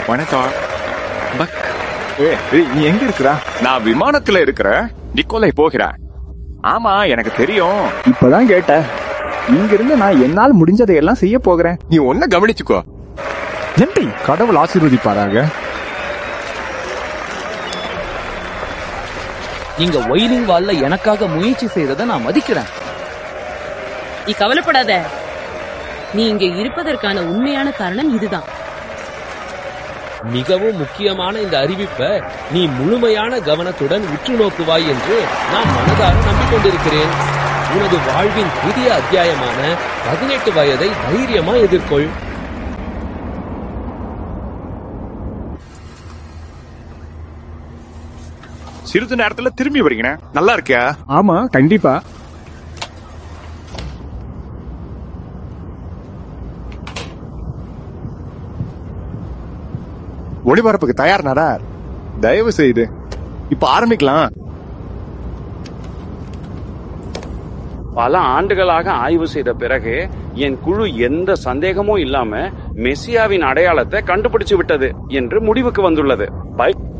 வணக்கம் பக் ஏய், ஏய், நீ எங்க இருக்கிறா நான் விமானத்துல இருக்கிற நிக்கோலை போகிறேன் ஆமா எனக்கு தெரியும் இப்பதான் கேட்ட இங்க இருந்து நான் என்னால் முடிஞ்சதை எல்லாம் செய்ய போகிறேன் நீ ஒன்ன கவனிச்சுக்கோ நன்றி கடவுள் ஆசீர்வதிப்பாராக நீங்க ஒயிலிங் வால்ல எனக்காக முயற்சி செய்யறத நான் மதிக்கிறேன் நீ கவலைப்படாத நீ இங்க இருப்பதற்கான உண்மையான காரணம் இதுதான் மிகவும் முக்கியமான இந்த அறிவிப்பை நீ முழுமையான கவனத்துடன் உற்று நோக்குவாய் என்று நான் மனதார நம்பிக்கொண்டிருக்கிறேன் உனது வாழ்வின் புதிய அத்தியாயமான பதினெட்டு வயதை தைரியமா எதிர்கொள் சிறிது நேரத்துல திரும்பி வரீங்க நல்லா இருக்கியா ஆமா கண்டிப்பா ஒளிபரப்புக்கு தயார் நடார் தயவு செய்து இப்ப ஆரம்பிக்கலாம் பல ஆண்டுகளாக ஆய்வு செய்த பிறகு என் குழு எந்த சந்தேகமும் இல்லாம மெஸ்ஸியாவின் அடையாளத்தை கண்டுபிடிச்சு விட்டது என்று முடிவுக்கு வந்துள்ளது பை-